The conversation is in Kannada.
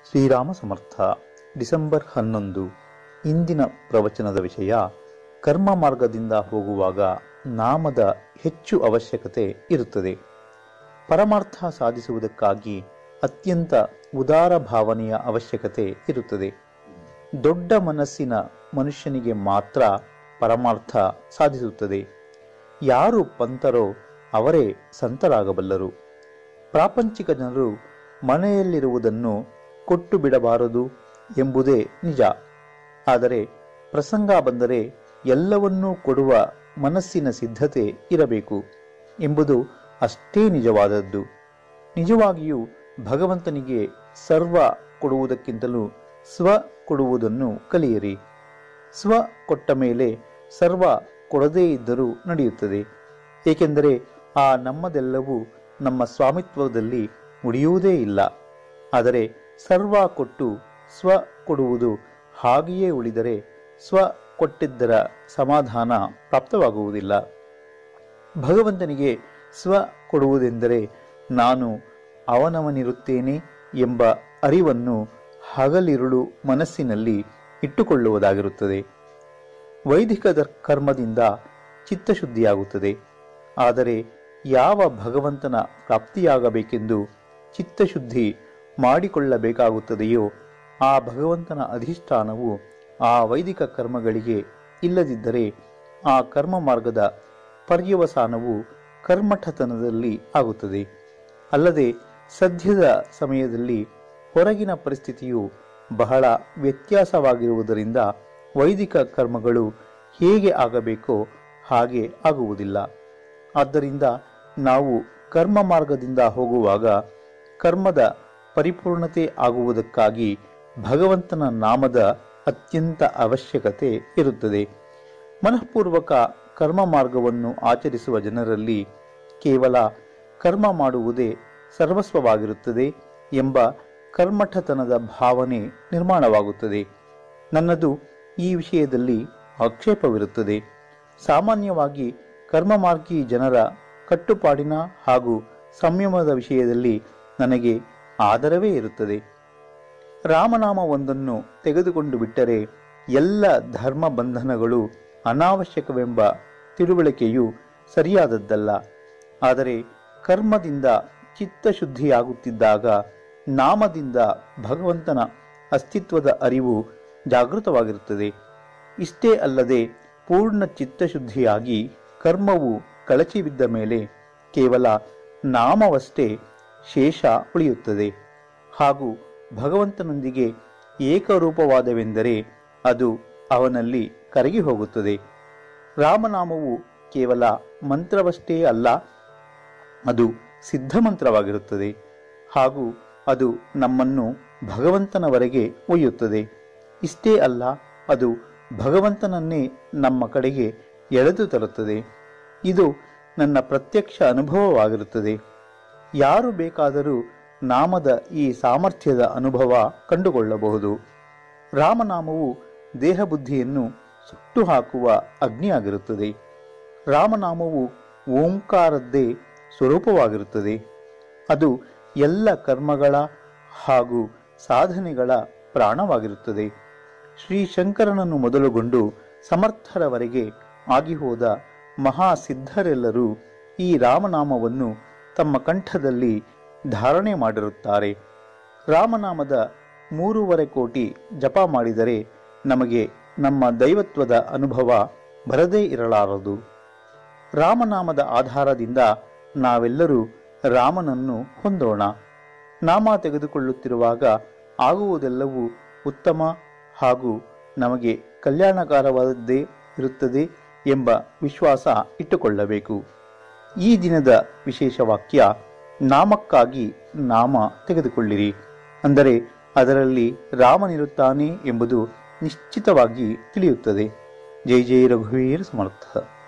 ಶ್ರೀರಾಮ ಸಮರ್ಥ ಡಿಸೆಂಬರ್ ಹನ್ನೊಂದು ಇಂದಿನ ಪ್ರವಚನದ ವಿಷಯ ಕರ್ಮ ಮಾರ್ಗದಿಂದ ಹೋಗುವಾಗ ನಾಮದ ಹೆಚ್ಚು ಅವಶ್ಯಕತೆ ಇರುತ್ತದೆ ಪರಮಾರ್ಥ ಸಾಧಿಸುವುದಕ್ಕಾಗಿ ಅತ್ಯಂತ ಉದಾರ ಭಾವನೆಯ ಅವಶ್ಯಕತೆ ಇರುತ್ತದೆ ದೊಡ್ಡ ಮನಸ್ಸಿನ ಮನುಷ್ಯನಿಗೆ ಮಾತ್ರ ಪರಮಾರ್ಥ ಸಾಧಿಸುತ್ತದೆ ಯಾರು ಪಂತರೋ ಅವರೇ ಸಂತರಾಗಬಲ್ಲರು ಪ್ರಾಪಂಚಿಕ ಜನರು ಮನೆಯಲ್ಲಿರುವುದನ್ನು ಕೊಟ್ಟು ಬಿಡಬಾರದು ಎಂಬುದೇ ನಿಜ ಆದರೆ ಪ್ರಸಂಗ ಬಂದರೆ ಎಲ್ಲವನ್ನೂ ಕೊಡುವ ಮನಸ್ಸಿನ ಸಿದ್ಧತೆ ಇರಬೇಕು ಎಂಬುದು ಅಷ್ಟೇ ನಿಜವಾದದ್ದು ನಿಜವಾಗಿಯೂ ಭಗವಂತನಿಗೆ ಸರ್ವ ಕೊಡುವುದಕ್ಕಿಂತಲೂ ಸ್ವ ಕೊಡುವುದನ್ನು ಕಲಿಯಿರಿ ಸ್ವ ಕೊಟ್ಟ ಮೇಲೆ ಸರ್ವ ಕೊಡದೇ ಇದ್ದರೂ ನಡೆಯುತ್ತದೆ ಏಕೆಂದರೆ ಆ ನಮ್ಮದೆಲ್ಲವೂ ನಮ್ಮ ಸ್ವಾಮಿತ್ವದಲ್ಲಿ ಉಳಿಯುವುದೇ ಇಲ್ಲ ಆದರೆ ಸರ್ವ ಕೊಟ್ಟು ಸ್ವ ಕೊಡುವುದು ಹಾಗೆಯೇ ಉಳಿದರೆ ಸ್ವ ಕೊಟ್ಟಿದ್ದರ ಸಮಾಧಾನ ಪ್ರಾಪ್ತವಾಗುವುದಿಲ್ಲ ಭಗವಂತನಿಗೆ ಸ್ವ ಕೊಡುವುದೆಂದರೆ ನಾನು ಅವನವನಿರುತ್ತೇನೆ ಎಂಬ ಅರಿವನ್ನು ಹಗಲಿರುಳು ಮನಸ್ಸಿನಲ್ಲಿ ಇಟ್ಟುಕೊಳ್ಳುವುದಾಗಿರುತ್ತದೆ ವೈದಿಕ ದರ್- ಕರ್ಮದಿಂದ ಚಿತ್ತಶುದ್ಧಿಯಾಗುತ್ತದೆ ಆದರೆ ಯಾವ ಭಗವಂತನ ಪ್ರಾಪ್ತಿಯಾಗಬೇಕೆಂದು ಚಿತ್ತಶುದ್ಧಿ ಮಾಡಿಕೊಳ್ಳಬೇಕಾಗುತ್ತದೆಯೋ ಆ ಭಗವಂತನ ಅಧಿಷ್ಠಾನವು ಆ ವೈದಿಕ ಕರ್ಮಗಳಿಗೆ ಇಲ್ಲದಿದ್ದರೆ ಆ ಕರ್ಮ ಮಾರ್ಗದ ಪರ್ಯವಸಾನವು ಕರ್ಮಠತನದಲ್ಲಿ ಆಗುತ್ತದೆ ಅಲ್ಲದೆ ಸದ್ಯದ ಸಮಯದಲ್ಲಿ ಹೊರಗಿನ ಪರಿಸ್ಥಿತಿಯು ಬಹಳ ವ್ಯತ್ಯಾಸವಾಗಿರುವುದರಿಂದ ವೈದಿಕ ಕರ್ಮಗಳು ಹೇಗೆ ಆಗಬೇಕೋ ಹಾಗೆ ಆಗುವುದಿಲ್ಲ ಆದ್ದರಿಂದ ನಾವು ಕರ್ಮ ಮಾರ್ಗದಿಂದ ಹೋಗುವಾಗ ಕರ್ಮದ ಪರಿಪೂರ್ಣತೆ ಆಗುವುದಕ್ಕಾಗಿ ಭಗವಂತನ ನಾಮದ ಅತ್ಯಂತ ಅವಶ್ಯಕತೆ ಇರುತ್ತದೆ ಮನಃಪೂರ್ವಕ ಕರ್ಮ ಮಾರ್ಗವನ್ನು ಆಚರಿಸುವ ಜನರಲ್ಲಿ ಕೇವಲ ಕರ್ಮ ಮಾಡುವುದೇ ಸರ್ವಸ್ವವಾಗಿರುತ್ತದೆ ಎಂಬ ಕರ್ಮಠತನದ ಭಾವನೆ ನಿರ್ಮಾಣವಾಗುತ್ತದೆ ನನ್ನದು ಈ ವಿಷಯದಲ್ಲಿ ಆಕ್ಷೇಪವಿರುತ್ತದೆ ಸಾಮಾನ್ಯವಾಗಿ ಕರ್ಮಮಾರ್ಗಿ ಜನರ ಕಟ್ಟುಪಾಡಿನ ಹಾಗೂ ಸಂಯಮದ ವಿಷಯದಲ್ಲಿ ನನಗೆ ಆದರವೇ ಇರುತ್ತದೆ ರಾಮನಾಮವೊಂದನ್ನು ತೆಗೆದುಕೊಂಡು ಬಿಟ್ಟರೆ ಎಲ್ಲ ಧರ್ಮ ಬಂಧನಗಳು ಅನಾವಶ್ಯಕವೆಂಬ ತಿಳುವಳಿಕೆಯು ಸರಿಯಾದದ್ದಲ್ಲ ಆದರೆ ಕರ್ಮದಿಂದ ಚಿತ್ತಶುದ್ಧಿಯಾಗುತ್ತಿದ್ದಾಗ ನಾಮದಿಂದ ಭಗವಂತನ ಅಸ್ತಿತ್ವದ ಅರಿವು ಜಾಗೃತವಾಗಿರುತ್ತದೆ ಇಷ್ಟೇ ಅಲ್ಲದೆ ಪೂರ್ಣ ಚಿತ್ತಶುದ್ಧಿಯಾಗಿ ಕರ್ಮವು ಕಳಚಿ ಬಿದ್ದ ಮೇಲೆ ಕೇವಲ ನಾಮವಷ್ಟೇ ಶೇಷ ಉಳಿಯುತ್ತದೆ ಹಾಗೂ ಭಗವಂತನೊಂದಿಗೆ ಏಕರೂಪವಾದವೆಂದರೆ ಅದು ಅವನಲ್ಲಿ ಕರಗಿ ಹೋಗುತ್ತದೆ ರಾಮನಾಮವು ಕೇವಲ ಮಂತ್ರವಷ್ಟೇ ಅಲ್ಲ ಅದು ಸಿದ್ಧ ಮಂತ್ರವಾಗಿರುತ್ತದೆ ಹಾಗೂ ಅದು ನಮ್ಮನ್ನು ಭಗವಂತನವರೆಗೆ ಒಯ್ಯುತ್ತದೆ ಇಷ್ಟೇ ಅಲ್ಲ ಅದು ಭಗವಂತನನ್ನೇ ನಮ್ಮ ಕಡೆಗೆ ಎಳೆದು ತರುತ್ತದೆ ಇದು ನನ್ನ ಪ್ರತ್ಯಕ್ಷ ಅನುಭವವಾಗಿರುತ್ತದೆ ಯಾರು ಬೇಕಾದರೂ ನಾಮದ ಈ ಸಾಮರ್ಥ್ಯದ ಅನುಭವ ಕಂಡುಕೊಳ್ಳಬಹುದು ರಾಮನಾಮವು ದೇಹಬುದ್ಧಿಯನ್ನು ಸುಟ್ಟು ಹಾಕುವ ಅಗ್ನಿಯಾಗಿರುತ್ತದೆ ರಾಮನಾಮವು ಓಂಕಾರದ್ದೇ ಸ್ವರೂಪವಾಗಿರುತ್ತದೆ ಅದು ಎಲ್ಲ ಕರ್ಮಗಳ ಹಾಗೂ ಸಾಧನೆಗಳ ಪ್ರಾಣವಾಗಿರುತ್ತದೆ ಶ್ರೀ ಶಂಕರನನ್ನು ಮೊದಲುಗೊಂಡು ಸಮರ್ಥರವರೆಗೆ ಆಗಿಹೋದ ಮಹಾಸಿದ್ಧರೆಲ್ಲರೂ ಈ ರಾಮನಾಮವನ್ನು ತಮ್ಮ ಕಂಠದಲ್ಲಿ ಧಾರಣೆ ಮಾಡಿರುತ್ತಾರೆ ರಾಮನಾಮದ ಮೂರುವರೆ ಕೋಟಿ ಜಪ ಮಾಡಿದರೆ ನಮಗೆ ನಮ್ಮ ದೈವತ್ವದ ಅನುಭವ ಬರದೇ ಇರಲಾರದು ರಾಮನಾಮದ ಆಧಾರದಿಂದ ನಾವೆಲ್ಲರೂ ರಾಮನನ್ನು ಹೊಂದೋಣ ನಾಮ ತೆಗೆದುಕೊಳ್ಳುತ್ತಿರುವಾಗ ಆಗುವುದೆಲ್ಲವೂ ಉತ್ತಮ ಹಾಗೂ ನಮಗೆ ಕಲ್ಯಾಣಕಾರವಾದದ್ದೇ ಇರುತ್ತದೆ ಎಂಬ ವಿಶ್ವಾಸ ಇಟ್ಟುಕೊಳ್ಳಬೇಕು ಈ ದಿನದ ವಿಶೇಷ ವಾಕ್ಯ ನಾಮಕ್ಕಾಗಿ ನಾಮ ತೆಗೆದುಕೊಳ್ಳಿರಿ ಅಂದರೆ ಅದರಲ್ಲಿ ರಾಮನಿರುತ್ತಾನೆ ಎಂಬುದು ನಿಶ್ಚಿತವಾಗಿ ತಿಳಿಯುತ್ತದೆ ಜೈ ಜೈ ರಘುವೀರ್ ಸಮರ್ಥ